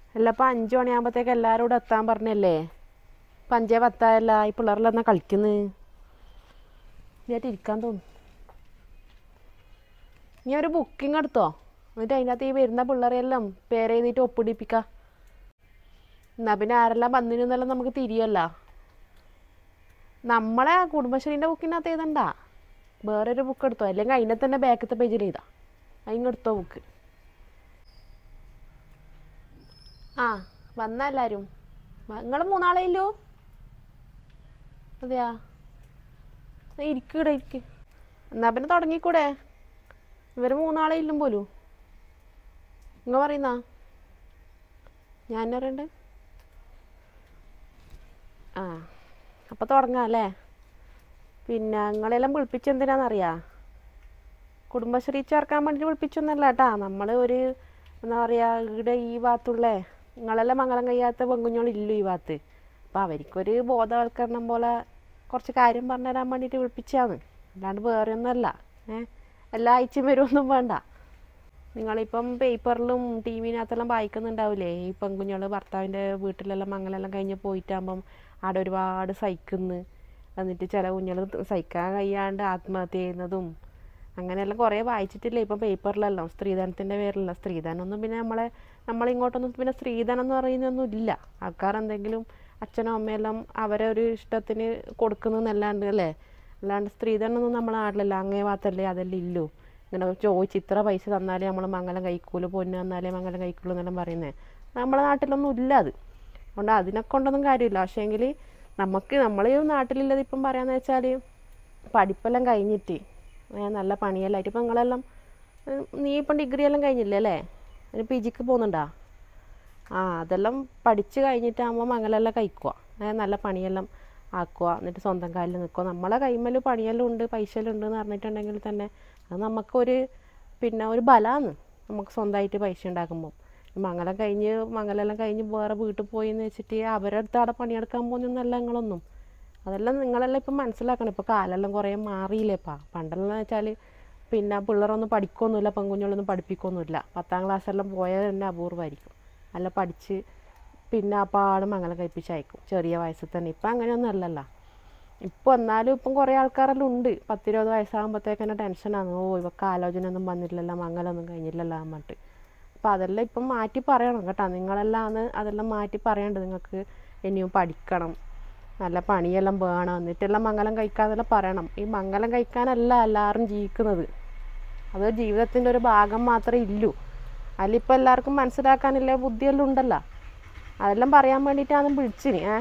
അല്ല ഇപ്പം അഞ്ച് മണിയാകുമ്പോഴത്തേക്ക് എല്ലാവരും കൂടെ എത്താൻ പറഞ്ഞല്ലേ ഇപ്പം അഞ്ചേ പത്തായല്ല ഈ പിള്ളേരെല്ലാം എന്നാ കളിക്കുന്നത് ഇതായിട്ട് ഇരിക്കാൻ തോന്നും ഇനി ഒരു ബുക്കിംഗ് എടുത്തോ എന്നിട്ട് അതിനകത്ത് ഈ വരുന്ന പിള്ളേരെല്ലാം പേരെഴുതിയിട്ട് ഒപ്പിടിപ്പിക്കാം എന്നാ പിന്നെ ആരെല്ലാം വന്നിരുന്നെല്ലാം നമുക്ക് തിരിയല്ല നമ്മളെ കുടുംബശ്രീൻ്റെ ബുക്കിനകത്ത് എഴുതണ്ട വേറൊരു ബുക്ക് എടുത്തോ അല്ലെങ്കിൽ അതിനെ തന്നെ ബാക്കത്തെ പേജിൽ എഴുതാം അതിനെടുത്തോ ബുക്ക് ആ വന്ന എല്ലാവരും നിങ്ങൾ മൂന്നാളേ ഇല്ലൂ അതെയാ ഇരിക്കൂടെ ഇരിക്ക് എന്നാ പിന്നെ തുടങ്ങിക്കൂടെ ഇവർ മൂന്നാളെ ഇല്ലും പോലും നിങ്ങൾ പറയുന്ന ഞാൻ എന്നാ പറയണ്ടേ ആ അപ്പോൾ തുടങ്ങാം അല്ലേ പിന്നെ നിങ്ങളെല്ലാം വിളിപ്പിച്ചെന്തിനാണെന്നറിയാ കുടുംബശ്രീ ചേർക്കാൻ വേണ്ടിയിട്ട് വിളിപ്പിച്ചൊന്നല്ല കേട്ടാ നമ്മൾ ഒരു എന്താ പറയുക ഇവിടെ ഈ ഭാഗത്തുള്ള നിങ്ങളെല്ലാം മംഗലം കഴിയാത്ത പെൺകുഞ്ഞോളില്ലു ഈ ഭാഗത്ത് അപ്പോൾ അവർക്കൊരു ബോധവൽക്കരണം പോലെ കുറച്ച് കാര്യം പറഞ്ഞു തരാൻ വേണ്ടിയിട്ട് വിളിപ്പിച്ചാന്ന് അല്ലാണ്ട് വേറെ ഒന്നുമല്ല ഏ എല്ലാ ആഴ്ചയും വരുമൊന്നും വേണ്ട നിങ്ങളിപ്പം പേപ്പറിലും ടി വിനകത്തെല്ലാം വായിക്കുന്നുണ്ടാവില്ലേ ഈ പെൺകുഞ്ഞുങ്ങൾ ഭർത്താവിൻ്റെ വീട്ടിലെല്ലാം മംഗലെല്ലാം കഴിഞ്ഞ് പോയിട്ടാകുമ്പം അവിടെ ഒരുപാട് സഹിക്കുന്നു എന്നിട്ട് ചില കുഞ്ഞുങ്ങൾ സഹിക്കാൻ കഴിയാണ്ട് ആത്മഹത്യ ചെയ്യുന്നതും അങ്ങനെയെല്ലാം കുറേ വായിച്ചിട്ടില്ലേ ഇപ്പം പേപ്പറിലെല്ലാം സ്ത്രീധനത്തിൻ്റെ പേരിലുള്ള സ്ത്രീധനമൊന്നും പിന്നെ നമ്മളെ നമ്മളിങ്ങോട്ടൊന്നും പിന്നെ സ്ത്രീധനം എന്ന് പറയുന്നൊന്നും ഇല്ല ആൾക്കാർ എന്തെങ്കിലും അച്ഛനും അമ്മയെല്ലാം അവരെ ഒരു ഇഷ്ടത്തിന് കൊടുക്കുന്നതല്ലാണ്ട് അല്ലേ അല്ലാണ്ട് സ്ത്രീധനമൊന്നും നമ്മളെ നാട്ടിലല്ല അങ്ങേ ഭാഗത്തല്ലേ അതെല്ലാം ഇല്ലൂ ഇങ്ങനെ ചോദിച്ച് ഇത്ര പൈസ തന്നാലേ നമ്മൾ മംഗലം കഴിക്കൂലു പൊന്ന് തന്നാലേ മംഗലം കഴിക്കുള്ളൂ എന്നെല്ലാം പറയുന്നത് നമ്മളെ നാട്ടിലൊന്നും ഇല്ല അത് അതുകൊണ്ട് അതിനെ കൊണ്ടൊന്നും കാര്യമില്ല പക്ഷേ എങ്കിൽ നമുക്ക് നമ്മളെ ഈ നാട്ടിലുള്ളത് ഇപ്പം പറയാന്ന് വെച്ചാൽ പഠിപ്പെല്ലാം കഴിഞ്ഞിട്ട് ഏ, നല്ല പണിയെല്ലാം ആയിട്ട് ഇപ്പം നിങ്ങളെല്ലാം ഉം, നീ ഇപ്പം ഡിഗ്രി എല്ലാം കഴിഞ്ഞില്ലേ അല്ലേ ഒരു പി ജിക്ക് പോകുന്നുണ്ടാ ആ അതെല്ലാം പഠിച്ച് കഴിഞ്ഞിട്ടാകുമ്പോൾ മംഗലെല്ലാം കഴിക്കുക ഏ, നല്ല പണിയെല്ലാം ആക്കുക എന്നിട്ട് സ്വന്തം കാലിൽ നിൽക്കുക നമ്മളെ കൈമേൽ പണിയെല്ലാം ഉണ്ട് പൈസ എല്ലാം ഉണ്ട് എന്ന് പറഞ്ഞിട്ടുണ്ടെങ്കിൽ തന്നെ അത് നമുക്കൊരു പിന്നെ ഒരു ബലമാണ് നമുക്ക് സ്വന്തമായിട്ട് പൈസ ഉണ്ടാക്കുമ്പോൾ മംഗലം കഴിഞ്ഞ് മംഗലെല്ലാം കഴിഞ്ഞ് വേറെ വീട്ടിൽ പോയി എന്ന് വെച്ചിട്ട് അവരുടെ അടുത്ത് അവിടെ പണിയെടുക്കാൻ പോകുന്നൊന്നല്ല നിങ്ങളൊന്നും അതെല്ലാം നിങ്ങളെല്ലാം ഇപ്പം മനസ്സിലാക്കണം ഇപ്പോൾ കാലെല്ലാം കുറേ മാറിയില്ലേപ്പാ പണ്ടെല്ലാം വെച്ചാൽ പിന്നെ പിള്ളേരൊന്നും പഠിക്കൊന്നുമില്ല പെൺകുഞ്ഞുങ്ങളൊന്നും പഠിപ്പിക്കൊന്നുമില്ല പത്താം ക്ലാസ്സെല്ലാം പോയത് തന്നെ അപൂർവമായിരിക്കും അല്ല പഠിച്ച് പിന്നെ ആ പാട് മംഗലം കഴിപ്പിച്ച് അയക്കും ചെറിയ വയസ്സിൽ തന്നെ ഇപ്പം അങ്ങനെയൊന്നും അല്ലല്ലോ ഇപ്പോൾ എന്നാലും ഇപ്പം കുറേ ആൾക്കാരെല്ലാം ഉണ്ട് പത്തിരുപത് വയസ്സാകുമ്പോഴത്തേക്ക് തന്നെ ടെൻഷനാണ് ഓ ഇവക്ക് ആലോചന ഒന്നും വന്നില്ലല്ലോ മംഗലൊന്നും കഴിഞ്ഞില്ലല്ലോ എന്നിട്ട് അപ്പോൾ അതെല്ലാം ഇപ്പം മാറ്റി പറയണം കേട്ടോ നിങ്ങളെല്ലാം ആണ് അതെല്ലാം മാറ്റി പറയേണ്ടത് നിങ്ങൾക്ക് ഇനിയും പഠിക്കണം നല്ല പണിയെല്ലാം വേണം എന്നിട്ടെല്ലാം മംഗലം കഴിക്കാന്നെല്ലാം പറയണം ഈ മംഗലം കഴിക്കാനല്ല എല്ലാവരും ജീവിക്കുന്നത് അത് ജീവിതത്തിൻ്റെ ഒരു ഭാഗം മാത്രമേ ഇല്ലൂ അതിലിപ്പോൾ എല്ലാവർക്കും മനസ്സിലാക്കാനില്ല ബുദ്ധിയെല്ലാം ഉണ്ടല്ലോ അതെല്ലാം പറയാൻ വേണ്ടിയിട്ടാണ് വിളിച്ചിന് ഏ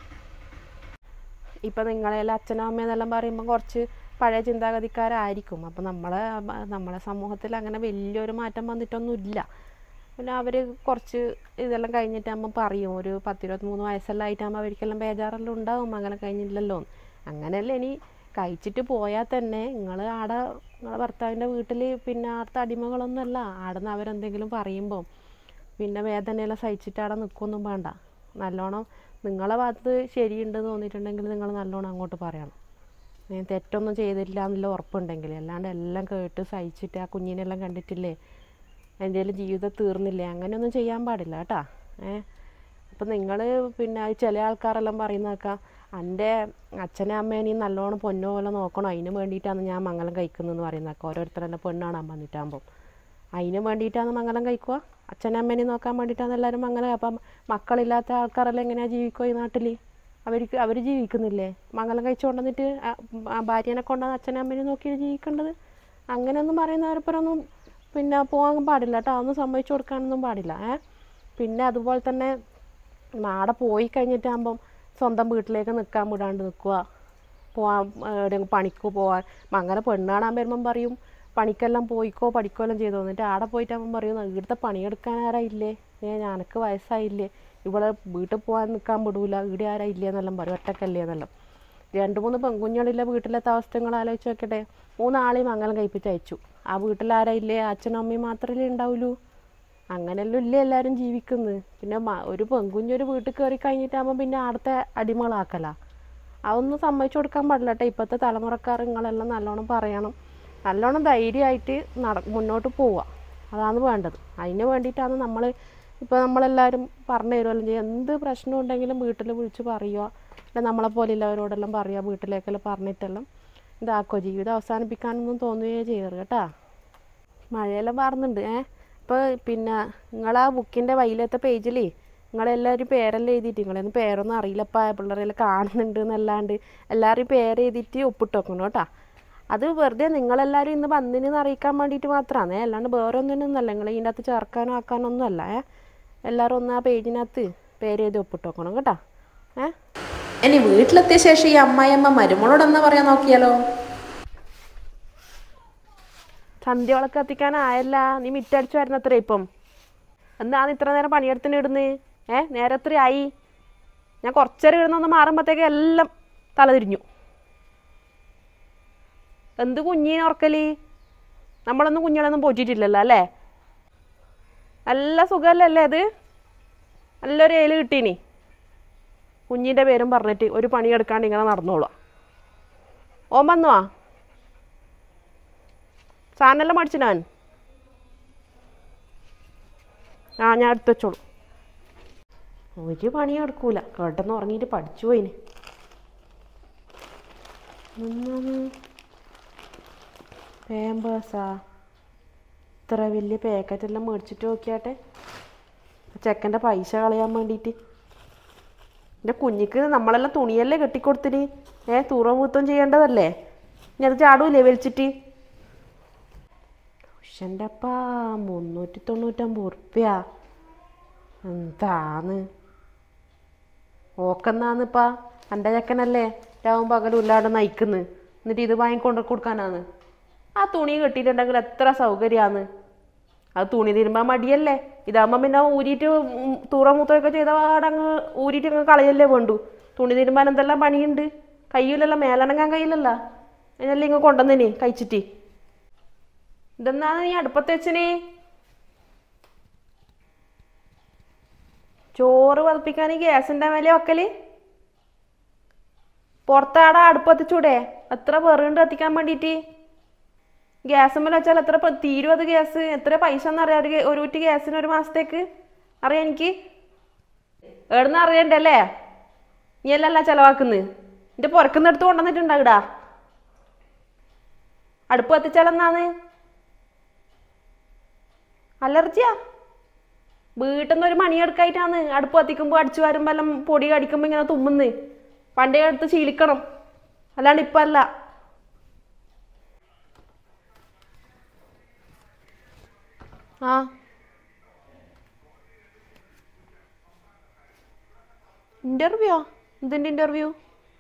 ഇപ്പം നിങ്ങളെല്ലാം അച്ഛനും അമ്മയെന്നെല്ലാം പറയുമ്പോൾ കുറച്ച് പഴയ ചിന്താഗതിക്കാരായിരിക്കും അപ്പം നമ്മളെ നമ്മളെ സമൂഹത്തിൽ അങ്ങനെ വലിയൊരു മാറ്റം വന്നിട്ടൊന്നും ഇല്ല പിന്നെ അവർ കുറച്ച് ഇതെല്ലാം കഴിഞ്ഞിട്ടാകുമ്പോൾ പറയും ഒരു പത്തിരുപത്തിമൂന്ന് വയസ്സെല്ലാം ആയിട്ടാകുമ്പോൾ അവർക്കെല്ലാം ബേജാറെല്ലാം ഉണ്ടാവും അങ്ങനെ കഴിഞ്ഞില്ലല്ലോ എന്ന്. അങ്ങനെയല്ല ഇനി കഴിച്ചിട്ട് പോയാൽ തന്നെ നിങ്ങൾ ആടെ നിങ്ങളെ ഭർത്താവിൻ്റെ വീട്ടിൽ പിന്നെ ആടത്തെ അടിമകളൊന്നും അല്ല ആടെ നിന്ന് അവരെന്തെങ്കിലും പറയുമ്പോൾ പിന്നെ വേദനയെല്ലാം സഹിച്ചിട്ട് അവിടെ നിൽക്കൊന്നും വേണ്ട നല്ലോണം നിങ്ങളെ ഭാഗത്ത് ശരിയുണ്ടെന്ന് തോന്നിയിട്ടുണ്ടെങ്കിൽ നിങ്ങൾ നല്ലോണം അങ്ങോട്ട് പറയണം ഞാൻ തെറ്റൊന്നും ചെയ്തില്ല എന്നുള്ള ഉറപ്പുണ്ടെങ്കിൽ അല്ലാണ്ട് എല്ലാം കേട്ട് സഹിച്ചിട്ട് ആ കുഞ്ഞിനെല്ലാം കണ്ടിട്ടില്ലേ എൻ്റെ ജീവിതം തീർന്നില്ലേ അങ്ങനെയൊന്നും ചെയ്യാൻ പാടില്ല കേട്ടാ ഏ അപ്പം നിങ്ങൾ പിന്നെ ചില ആൾക്കാരെല്ലാം പറയുന്നതൊക്കെ എൻ്റെ അച്ഛനെ അമ്മേനെയും നല്ലോണം പൊന്നു പോലെ നോക്കണം അതിന് വേണ്ടിയിട്ടാണ് ഞാൻ മംഗലം കഴിക്കുന്നതെന്ന് പറയുന്നതൊക്കെ ഓരോരുത്തരെല്ലാം പെണ്ണ് കാണാൻ വന്നിട്ടാകുമ്പം അതിന് വേണ്ടിയിട്ടാണ് മംഗലം കഴിക്കുക അച്ഛനും അമ്മേനെയും നോക്കാൻ വേണ്ടിയിട്ടാണ് എല്ലാവരും മംഗലം അപ്പം മക്കളില്ലാത്ത ആൾക്കാരെല്ലാം എങ്ങനെയാണ് ജീവിക്കുക ഈ നാട്ടിൽ അവർക്ക് അവർ ജീവിക്കുന്നില്ലേ മംഗലം കഴിച്ചു കൊണ്ടുവന്നിട്ട് ആ- ആ ഭാര്യനെ കൊണ്ടുവന്ന് അച്ഛനും അമ്മേനെയും നോക്കിയിട്ട് ജീവിക്കേണ്ടത് അങ്ങനെയൊന്നും പറയുന്നവരപ്പുറമൊന്നും പിന്നെ പോകാൻ പാടില്ല കേട്ടോ അതൊന്നും സമ്മതിച്ചു കൊടുക്കാനൊന്നും പാടില്ല ഏ പിന്നെ അതുപോലെ തന്നെ നാടെ പോയി കഴിഞ്ഞിട്ടാകുമ്പം സ്വന്തം വീട്ടിലേക്ക് നിൽക്കാൻ വിടാണ്ട് നിൽക്കുക പോവാൻ എവിടെയെങ്കിലും പണിക്ക് പോവാൻ അങ്ങനെ പെണ്ണ് കാണാൻ വരുമ്പം പറയും പണിക്കെല്ലാം പോയിക്കോ പഠിക്കോ എല്ലാം ചെയ്തോ എന്നിട്ട് ആടെ പോയിട്ടാകുമ്പം പറയും ഇവിടുത്തെ പണിയെടുക്കാൻ ആരാ ഇല്ലേ ഏ ഞാനക്ക് വയസ്സായില്ലേ ഇവിടെ വീട്ടിൽ പോകാൻ നിൽക്കാൻ വിടൂല ഇവിടെ ആരാ ഇല്ലേ എന്നെല്ലാം പറയും ഒറ്റക്കല്ലേ എന്നെല്ലാം രണ്ട് മൂന്ന് പെൺകുഞ്ഞുങ്ങളില്ല വീട്ടിലത്തെ അവസ്ഥ നിങ്ങൾ ആലോചിച്ച് നോക്കട്ടെ മൂന്നാളെയും മംഗലം കഴിപ്പിച്ച് അയച്ചു ആ വീട്ടിൽ ആരാ ഇല്ലേ അച്ഛനും അമ്മയും മാത്രമല്ലേ ഉണ്ടാവുള്ളൂ അങ്ങനെയല്ലോ ഇല്ലേ എല്ലാവരും ജീവിക്കുന്നത് പിന്നെ മ- ഒരു പെൺകുഞ്ഞൊരു വീട്ടിൽ കയറി കഴിഞ്ഞിട്ടാകുമ്പോൾ പിന്നെ അവിടുത്തെ അടിമകളാക്കല അതൊന്നും സമ്മതിച്ചു കൊടുക്കാൻ പാടില്ല കേട്ടോ ഇപ്പോഴത്തെ തലമുറക്കാർ നിങ്ങളെല്ലാം നല്ലോണം പറയണം നല്ലോണം ധൈര്യമായിട്ട് നട മുന്നോട്ട് പോവുക അതാണ് വേണ്ടത് അതിന് വേണ്ടിയിട്ടാണ് നമ്മൾ ഇപ്പോൾ നമ്മളെല്ലാവരും പറഞ്ഞു തരുമല്ലോ ചെയ്യും എന്ത് പ്രശ്നം ഉണ്ടെങ്കിലും വീട്ടിൽ വിളിച്ച് പറയുക അല്ല നമ്മളെ പോലെയുള്ളവരോടെല്ലാം പറയുക വീട്ടിലേക്കെല്ലാം പറഞ്ഞിട്ടെല്ലാം ഇതാക്കോ ജീവിതം അവസാനിപ്പിക്കാനൊന്നും തോന്നുകയേ ചെയ്യരുത് കേട്ടാ മഴയെല്ലാം മാറുന്നുണ്ട് ഏ ഇപ്പോൾ പിന്നെ നിങ്ങളാ ബുക്കിൻ്റെ വൈലത്തെ പേജിൽ നിങ്ങളെല്ലാവരും പേരെല്ലാം എഴുതിയിട്ട് നിങ്ങളൊന്നും പേരൊന്നും അറിയില്ലപ്പാ പിള്ളേരെല്ലാം കാണുന്നുണ്ട് എന്നല്ലാണ്ട് എല്ലാവരും പേര് എഴുതിയിട്ട് ഒപ്പിട്ട് വെക്കണം കേട്ടോ അത് വെറുതെ നിങ്ങളെല്ലാവരും ഇന്ന് വന്നിനെന്ന് അറിയിക്കാൻ വേണ്ടിയിട്ട് മാത്രമാണ് അല്ലാണ്ട് വേറെ ഒന്നിനൊന്നല്ല നിങ്ങൾ ഇതിൻ്റെ അകത്ത് ചേർക്കാനോ ആക്കാനോ ഒന്നുമല്ല ഏ എല്ലാവരും ഒന്ന് ആ പേജിനകത്ത് പേര് എഴുതി ഒപ്പിട്ട് വെക്കണം കേട്ടോ ഏ ഇനി വീട്ടിലെത്തിയ ശേഷം ഈ അമ്മായിയമ്മ മരുമോളോട് എന്നാ പറയാൻ നോക്കിയാലോ സന്ധ്യകളൊക്കെ എത്തിക്കാനായല്ല നീ മിറ്റടിച്ചു വരുന്നത്ര ഇപ്പം എന്നാണ് ഇത്ര നേരം പണിയെടുത്തിന് ഇടുന്ന് ഏ നേരെ എത്ര ആയി ഞാൻ കുറച്ചേരം ഇടുന്നൊന്ന് മാറുമ്പോഴത്തേക്ക് എല്ലാം തലതിരിഞ്ഞു എന്ത് കുഞ്ഞിനെ ഉറക്കല് നമ്മളൊന്നും കുഞ്ഞിനൊന്നും പോറ്റിട്ടില്ലല്ലോ അല്ലേ നല്ല സുഖമല്ലേ അത് നല്ലൊരു ഏല് കിട്ടീനി കുഞ്ഞിൻ്റെ പേരും പറഞ്ഞിട്ട് ഒരു പണിയെടുക്കാണ്ട് ഇങ്ങനെ നടന്നോളാം ഓൻ വന്നുവാ സാധനമെല്ലാം മേടിച്ചു ഞാൻ ആ ഞാൻ എടുത്ത് വെച്ചോളൂ ഒരു പണിയും എടുക്കൂല കിടന്ന് ഉറങ്ങിയിട്ട് പഠിച്ചു പോയിന് പേമ്പേഴ്സാ ഇത്ര വലിയ പാക്കറ്റെല്ലാം മേടിച്ചിട്ട് നോക്കിയാട്ടെ ചെക്കൻ്റെ പൈസ കളയാൻ വേണ്ടിയിട്ട് എൻ്റെ കുഞ്ഞിക്ക് നമ്മളെല്ലാം തുണിയല്ലേ കെട്ടിക്കൊടുത്തിന് ഏ തൂറമൂത്തം ചെയ്യേണ്ടതല്ലേ ഇനി അത് ചാടൂലേ വലിച്ചിട്ട് ഉഷൻ്റെ അപ്പാ മുന്നൂറ്റി തൊണ്ണൂറ്റമ്പത് ഉറുപ്പ്യ എന്താന്ന് ഓക്കെന്നാന്നിപ്പാ എൻ്റെ ചെക്കനല്ലേ രാവും പകലും ഇല്ലാണ്ട് നയിക്കുന്നു എന്നിട്ട് ഇത് വാങ്ങിക്കൊണ്ട് കൊടുക്കാനാന്ന് ആ തുണി കെട്ടിയിട്ടുണ്ടെങ്കിൽ എത്ര സൗകര്യമാണ് അത് തുണി തിരുമ്പാൻ മടിയല്ലേ ഇതാകുമ്പോൾ പിന്നെ ഊരിയിട്ട് തൂറമൂത്രമൊക്കെ ചെയ്ത പാടങ്ങ് ഊരിയിട്ട് അങ്ങ് കളയല്ലേ വേണ്ടു തുണി തിരുമ്പാൻ എന്തെല്ലാം പണിയുണ്ട് കയ്യിലല്ല മേലണങ്ങാൻ കയ്യിലല്ല അതിനല്ലേ ഇങ്ങ് കൊണ്ടുവന്നിനി കഴിച്ചിട്ട് ഇതെന്നാണ് നീ അടുപ്പത്ത് വെച്ചിനി ചോറ് പതിപ്പിക്കാൻ ഗ്യാസിൻ്റെ മേലെ വെക്കല് പുറത്താടെ അടുപ്പ് കത്തിച്ചൂടെ എത്ര പെറുണ്ട് കത്തിക്കാൻ വേണ്ടിയിട്ട് ഗ്യാസ് മേലെ വെച്ചാൽ എത്ര പ- തീരും അത് ഗ്യാസ് എത്ര പൈസ എന്നറിയാം ഒരു ഗ- ഒരു കുറ്റി ഗ്യാസിന് ഒരു മാസത്തേക്ക് അറിയാം എനിക്ക് എവിടുന്ന് അറിയണ്ടല്ലേ നീ അല്ലല്ല ചെലവാക്കുന്നത് എൻ്റെ പുറക്കുന്നിടത്ത് കൊണ്ടുവന്നിട്ടുണ്ടാവിടാ അടുപ്പ് കത്തിച്ചാലെന്നാന്ന് അലർജിയാ വീട്ടിൽ നിന്ന് ഒരു മണിയെടുക്കായിട്ടാണ് അടുപ്പ് കത്തിക്കുമ്പോൾ അടിച്ചു വരുമ്പോൾ എല്ലാം പൊടി കടിക്കുമ്പോൾ ഇങ്ങനെ തുമ്മുന്ന് പണ്ടേ എടുത്ത് ശീലിക്കണം അല്ലാണ്ട് ഇപ്പം അല്ല ആ ഇന്റർവ്യൂ എന്തിൻ്റെ ഇന്റർവ്യൂ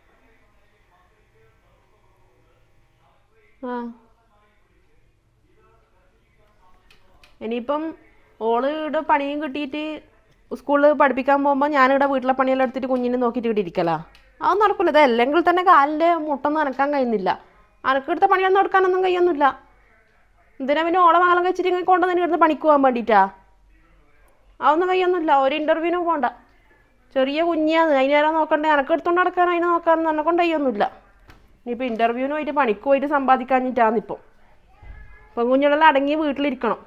ആ ഇനിയിപ്പം ഓള് ഇവിടെ പണിയും കിട്ടിയിട്ട് സ്കൂളിൽ പഠിപ്പിക്കാൻ പോകുമ്പോൾ ഞാനിവിടെ വീട്ടിലെ പണിയെല്ലാം എടുത്തിട്ട് കുഞ്ഞിനെ നോക്കിയിട്ട് ഇവിടെ ഇരിക്കലാ അതൊന്നും നടക്കില്ല ഇത് അല്ലെങ്കിൽ തന്നെ കാലിൻ്റെ മുട്ടൊന്നും അനക്കാൻ കഴിയുന്നില്ല അനക്കെടുത്ത പണിയൊന്നും എടുക്കാനൊന്നും കഴിയൊന്നുമില്ല എന്തിനാ പിന്നെ ഓളെ മംഗലം കഴിച്ചിട്ട് ഇങ്ങനെ കൊണ്ടുവന്ന് ഇവിടുന്ന് പണിക്ക് പോകാൻ വേണ്ടിയിട്ടാ അതൊന്നും കഴിയൊന്നുമില്ല ഒരു ഇൻ്റർവ്യൂവിനും പോകണ്ട ചെറിയ കുഞ്ഞാന്ന് അതിനേരം നോക്കണ്ടേ അനക്കെടുത്തോണ്ട് നടക്കാൻ അതിനെ നോക്കാനൊന്നും എന്നെ കൊണ്ട് കഴിയൊന്നുമില്ല ഇനിയിപ്പോൾ ഇൻ്റർവ്യൂവിന് പോയിട്ട് പണിക്ക് പോയിട്ട് സമ്പാദിക്കാഞ്ഞിട്ടാന്നിപ്പോൾ പെൺകുഞ്ഞുങ്ങളെല്ലാം അടങ്ങി വീട്ടിലിരിക്കണം